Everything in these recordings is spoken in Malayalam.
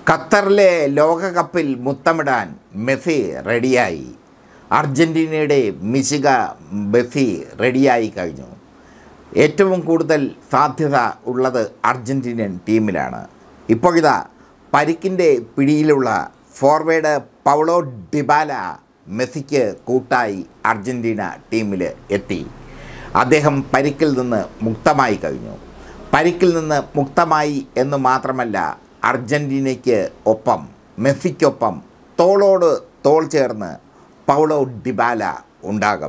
ഖത്തറിലെ ലോകകപ്പിൽ മുത്തമിടാൻ മെസ്സി റെഡിയായി അർജൻറ്റീനയുടെ മിശിക മെസ്സി റെഡിയായി കഴിഞ്ഞു ഏറ്റവും കൂടുതൽ സാധ്യത ഉള്ളത് അർജൻറ്റീനിയൻ ടീമിലാണ് ഇപ്പോഴിതാ പരിക്കിൻ്റെ പിടിയിലുള്ള ഫോർവേഡ് പൗളോ ഡിബാല മെസ്സിക്ക് കൂട്ടായി അർജൻറ്റീന ടീമിൽ എത്തി അദ്ദേഹം പരിക്കിൽ നിന്ന് മുക്തമായി കഴിഞ്ഞു പരിക്കിൽ നിന്ന് മുക്തമായി എന്ന് മാത്രമല്ല അർജൻറ്റീനയ്ക്ക് ഒപ്പം മെസ്സിക്കൊപ്പം തോളോട് തോൾ ചേർന്ന് പൗളോ ഡിബാല ഉണ്ടാകും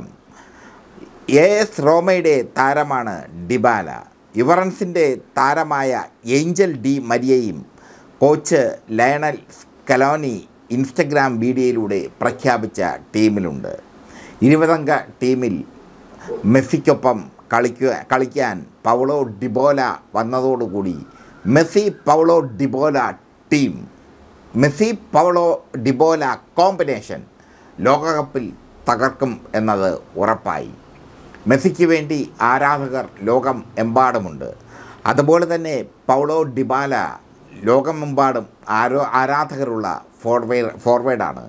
എ എസ് റോമയുടെ താരമാണ് ഡിബാല യുവറൻസിൻ്റെ താരമായ ഏഞ്ചൽ ഡി മരിയയും കോച്ച് ലയണൽ സ്കലോനി ഇൻസ്റ്റഗ്രാം വീഡിയോയിലൂടെ പ്രഖ്യാപിച്ച ടീമിലുണ്ട് ഇരുപതംഗ ടീമിൽ മെസ്സിക്കൊപ്പം കളിക്കുക കളിക്കാൻ പൗളോ ഡിബോല വന്നതോടുകൂടി Messi Paulo Dybala team Messi Paulo Dybala combination ലോകകപ്പിൽ തകർക്കും എന്നത് ഉറപ്പായി മെസ്സിക്ക് വേണ്ടി ആരാധകർ ലോകം എമ്പാടുമുണ്ട് അതുപോലെ തന്നെ പൗളോ ഡിബാല ലോകമെമ്പാടും ആരോ ആരാധകരുള്ള ഫോർവേഡ് ഫോർവേഡാണ്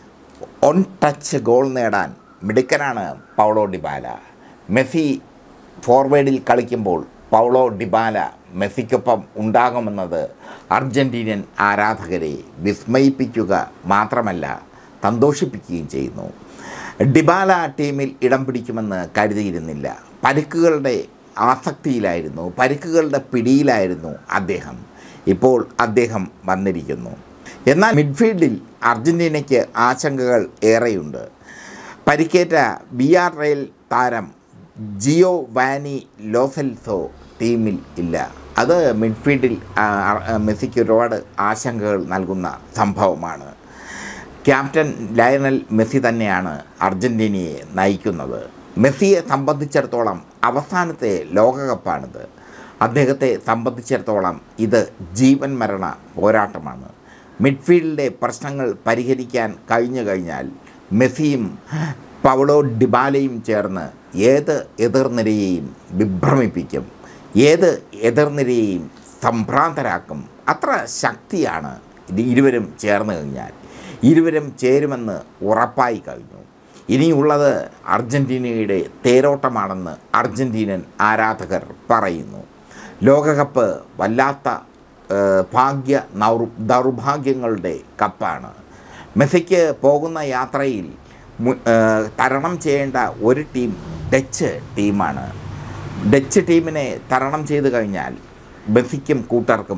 ഓൺ ടച്ച് ഗോൾ നേടാൻ മിടുക്കനാണ് പൗളോ ഡിബാല മെസ്സി ഫോർവേഡിൽ കളിക്കുമ്പോൾ പൗളോ ഡിബാല മെസ്സിക്കൊപ്പം ഉണ്ടാകുമെന്നത് അർജൻറ്റീനിയൻ ആരാധകരെ വിസ്മയിപ്പിക്കുക മാത്രമല്ല സന്തോഷിപ്പിക്കുകയും ചെയ്യുന്നു ഡിബാല ടീമിൽ ഇടം പിടിക്കുമെന്ന് കരുതിയിരുന്നില്ല പരിക്കുകളുടെ ആസക്തിയിലായിരുന്നു പരിക്കുകളുടെ പിടിയിലായിരുന്നു അദ്ദേഹം ഇപ്പോൾ അദ്ദേഹം വന്നിരിക്കുന്നു എന്നാൽ മിഡ്ഫീൽഡിൽ അർജൻറ്റീനയ്ക്ക് ആശങ്കകൾ ഏറെയുണ്ട് പരിക്കേറ്റ ബി ആർ റെയിൽ താരം ജിയോ വാനി ലോസെൽസോ ടീമിൽ ഇല്ല അത് മിഡ്ഫീൽഡിൽ ആ, ആ, മെസ്സിക്ക് ഒരുപാട് ആശങ്കകൾ നൽകുന്ന സംഭവമാണ് ക്യാപ്റ്റൻ ലയണൽ മെസ്സി തന്നെയാണ് അർജൻറ്റീനയെ നയിക്കുന്നത് മെസ്സിയെ സംബന്ധിച്ചിടത്തോളം അവസാനത്തെ ലോകകപ്പാണിത് അദ്ദേഹത്തെ സംബന്ധിച്ചിടത്തോളം ഇത് ജീവൻ മരണ പോരാട്ടമാണ് മിഡ്ഫീൽഡിലെ പ്രശ്നങ്ങൾ പരിഹരിക്കാൻ കഴിഞ്ഞു കഴിഞ്ഞാൽ മെസ്സിയും പൗളോ ഡിബാലയും ചേർന്ന് ഏത് എതിർനിരയെയും വിഭ്രമിപ്പിക്കും ഏത് എതിർനിരയെയും സംഭ്രാന്തരാക്കും അത്ര ശക്തിയാണ് ഇത് ഇരുവരും ചേർന്ന് കഴിഞ്ഞാൽ ഇരുവരും ചേരുമെന്ന് ഉറപ്പായി കഴിഞ്ഞു ഇനിയുള്ളത് അർജൻറ്റീനയുടെ തേരോട്ടമാണെന്ന് അർജൻറ്റീനൻ ആരാധകർ പറയുന്നു ലോകകപ്പ് വല്ലാത്ത ഏഹ്, ഭാഗ്യ നൗർ ദൗർഭാഗ്യങ്ങളുടെ കപ്പാണ് മെസ്സിക്ക് പോകുന്ന യാത്രയിൽ മു- ഏഹ്, തരണം ചെയ്യേണ്ട ഒരു ടീം ഡച്ച് ടീമാണ് ഡച്ച് ടീമിനെ തരണം ചെയ്തു കഴിഞ്ഞാൽ മെസ്സിക്കും കൂട്ടർക്കും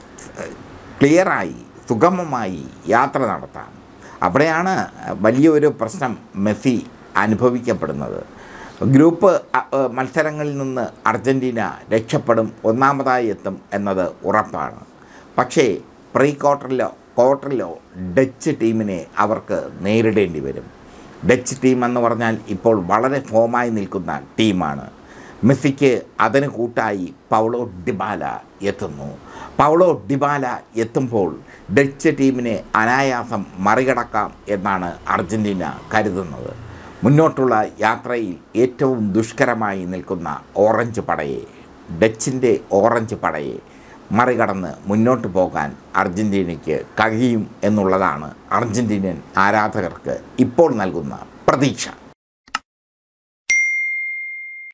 ക്ലിയറായി സുഗമമായി യാത്ര നടത്താം അവിടെയാണ് വലിയൊരു പ്രശ്നം മെസ്സി അനുഭവിക്കപ്പെടുന്നത് ഗ്രൂപ്പ് അ- അ, മത്സരങ്ങളിൽ നിന്ന് അർജൻറ്റീന രക്ഷപ്പെടും ഒന്നാമതായി എത്തും എന്നത് ഉറപ്പാണ് പക്ഷേ പ്രീ ക്വാർട്ടറിലോ ക്വാർട്ടറിലോ ഡച്ച് ടീമിനെ അവർക്ക് നേരിടേണ്ടി വരും ഡച്ച് ടീം എന്ന് പറഞ്ഞാൽ ഇപ്പോൾ വളരെ ഫോമായി നിൽക്കുന്ന ടീമാണ് മെസ്സിക്ക് അതിന് കൂട്ടായി പൗളോ ഡിബാല എത്തുന്നു പൗളോ ഡിബാല എത്തുമ്പോൾ ഡച്ച് ടീമിനെ അനായാസം മറികടക്കാം എന്നാണ് അർജൻറ്റീന കരുതുന്നത് മുന്നോട്ടുള്ള യാത്രയിൽ ഏറ്റവും ദുഷ്കരമായി നിൽക്കുന്ന ഓറഞ്ച് പടയെ ഡച്ചിൻ്റെ ഓറഞ്ച് പടയെ മറികടന്ന് മുന്നോട്ട് പോകാൻ അർജൻറ്റീനയ്ക്ക് കഴിയും എന്നുള്ളതാണ് അർജൻറ്റീനിയൻ ആരാധകർക്ക് ഇപ്പോൾ നൽകുന്ന പ്രതീക്ഷ